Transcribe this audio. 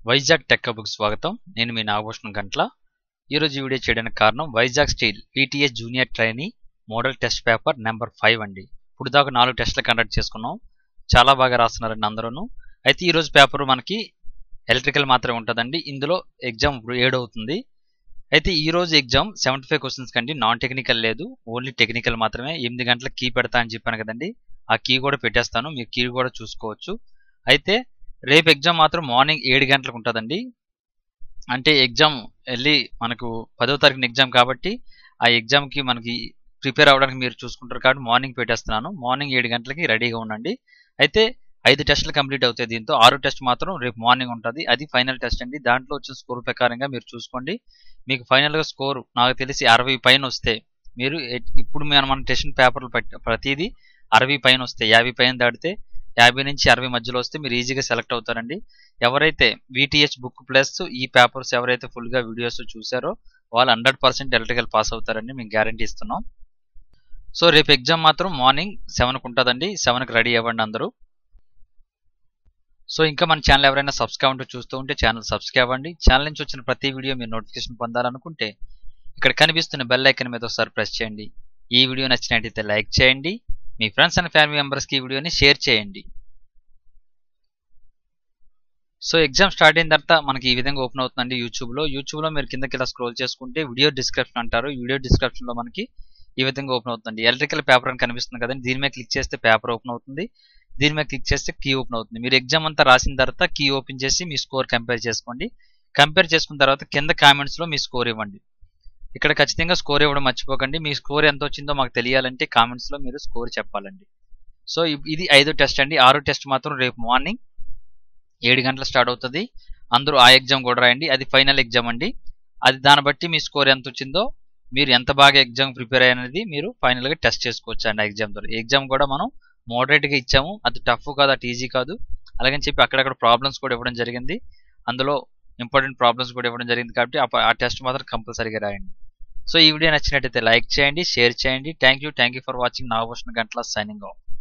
Vizag tech హబ్కు స్వాగతం నేను మీ నాగభూషణం గంట్ల ఈరోజు ఈ వీడియో చేయడానికి కారణం Vizag steel PTS junior trainee model test paper number five అండి ఇప్పుడు దాకా నాలుగు టెస్టులు కండక్ట్ చేసుకున్నాం చాలా బాగా రాస్తున్నారండి అందరూ అయితే ఈరోజు పేపర్ మనకి ఎలక్ట్రికల్ మాత్రమే ఉంటుందండి ఇందులో ఎగ్జామ్ ఏడు అవుతుంది అయితే ఈ రోజు ఎగ్జామ్ సెవెంటీ ఫైవ్ క్వశ్చన్స్ కండి నాన్ టెక్నికల్ లేదు ఓన్లీ టెక్నికల్ మాత్రమే ఎనిమిది గంటలకు కీ పెడతా అని చెప్పాను కదండి ఆ కీ కూడా పెట్టేస్తాను మీరు కీ కూడా చూసుకోవచ్చు అయితే రేపు ఎగ్జామ్ మాత్రం మార్నింగ్ ఏడు గంటలకు ఉంటుందండి అంటే ఎగ్జామ్ వెళ్ళి మనకు పదో తారీఖున ఎగ్జామ్ కాబట్టి ఆ ఎగ్జామ్కి మనకి ప్రిపేర్ అవ్వడానికి మీరు చూసుకుంటారు కాబట్టి మార్నింగ్ పెట్టేస్తున్నాను మార్నింగ్ ఏడు గంటలకి రెడీగా ఉండండి అయితే ఐదు టెస్టులు కంప్లీట్ అవుతాయి దీంతో ఆరు టెస్ట్ మాత్రం రేపు మార్నింగ్ ఉంటుంది అది ఫైనల్ టెస్ట్ అండి దాంట్లో వచ్చిన స్కోర్ ప్రకారంగా మీరు చూసుకోండి మీకు ఫైనల్గా స్కోర్ నాకు తెలిసి అరవై పైన వస్తే మీరు ఇప్పుడు మనం మన టెస్ట్ పేపర్లు ప్రతిదీ అరవై పైన వస్తే యాభై పైన దాటితే యాభై నుంచి అరవై మధ్యలో వస్తే మీరు ఈజీగా సెలెక్ట్ అవుతారండి ఎవరైతే వీటీహెచ్ బుక్ ప్లస్ ఈ పేపర్స్ ఎవరైతే ఫుల్గా వీడియోస్ చూసారో వాళ్ళు హండ్రెడ్ పర్సెంట్ ఎలక్ట్రికల్ పాస్ అవుతారండి మేము గ్యారంటీ ఇస్తున్నాం సో రేపు ఎగ్జామ్ మాత్రం మార్నింగ్ సెవెన్కి ఉంటుందండి సెవెన్కి రెడీ అవ్వండి అందరూ సో ఇంకా మన ఛానల్ ఎవరైనా సబ్స్క్రైబ్ ఉంటూ చూస్తూ ఉంటే ఛానల్ సబ్స్క్రైబ్ అవ్వండి ఛానల్ నుంచి వచ్చిన ప్రతి వీడియో మీరు నోటిఫికేషన్ పొందాలనుకుంటే ఇక్కడ కనిపిస్తున్న బెల్ ఐకన్ మీద ఒకసారి ప్రెస్ చేయండి ఈ వీడియో నచ్చినట్టయితే లైక్ చేయండి మీ ఫ్రెండ్స్ అండ్ ఫ్యామిలీ మెంబర్స్కి ఈ వీడియోని షేర్ చేయండి సో ఎగ్జామ్ స్టార్ట్ అయిన తర్వాత మనకి ఈ విధంగా ఓపెన్ అవుతుందండి యూట్యూబ్లో యూట్యూబ్లో మీరు కిందకి ఇలా స్క్రోల్ చేసుకుంటే వీడియో డిస్క్రిప్షన్ అంటారు వీడియో డిస్క్రిప్షన్లో మనకి ఈ విధంగా ఓపెన్ అవుతుంది ఎలక్ట్రికల్ పేపర్ అని కనిపిస్తుంది కదండి దీని మీద క్లిక్ చేస్తే పేపర్ ఓపెన్ అవుతుంది దీని మీద క్లిక్ చేస్తే కీ ఓపెన్ అవుతుంది మీరు ఎగ్జామ్ అంతా రాసిన తర్వాత కీ ఓపెన్ చేసి మీ స్కోర్ కంపేర్ చేసుకోండి కంపేర్ చేసుకున్న తర్వాత కింద కామెంట్స్లో మీ స్కోర్ ఇవ్వండి ఇక్కడ ఖచ్చితంగా స్కోర్ ఇవ్వడం మర్చిపోకండి మీ స్కోర్ ఎంత వచ్చిందో మాకు తెలియాలంటే కామెంట్స్లో మీరు స్కోర్ చెప్పాలండి సో ఇది ఐదో టెస్ట్ అండి ఆరో టెస్ట్ మాత్రం రేపు మార్నింగ్ ఏడు గంటల స్టార్ట్ అవుతుంది అందరూ ఆ ఎగ్జామ్ కూడా రాయండి అది ఫైనల్ ఎగ్జామ్ అండి అది దాన్ని బట్టి మీ స్కోర్ ఎంత వచ్చిందో మీరు ఎంత బాగా ఎగ్జామ్ ప్రిపేర్ అయ్యనేది మీరు ఫైనల్గా టెస్ట్ చేసుకోవచ్చు అండి ఆ ఎగ్జామ్ ద్వారా ఎగ్జామ్ కూడా మనం మోడరేట్గా ఇచ్చాము అది టఫ్ కాదు అటు ఈజీ కాదు అలాగని చెప్పి అక్కడక్కడ ప్రాబ్లమ్స్ కూడా ఇవ్వడం జరిగింది అందులో ఇంపార్టెంట్ ప్రాబ్లమ్స్ కూడా ఇవ్వడం జరిగింది కాబట్టి ఆ టెస్ట్ మాత్రం కంపల్సరీగా రాయండి సో ఈ వీడియో నచ్చినట్టయితే లైక్ చేయండి షేర్ చేయండి thank you thank you for watching Nagabhushana Gantala signing of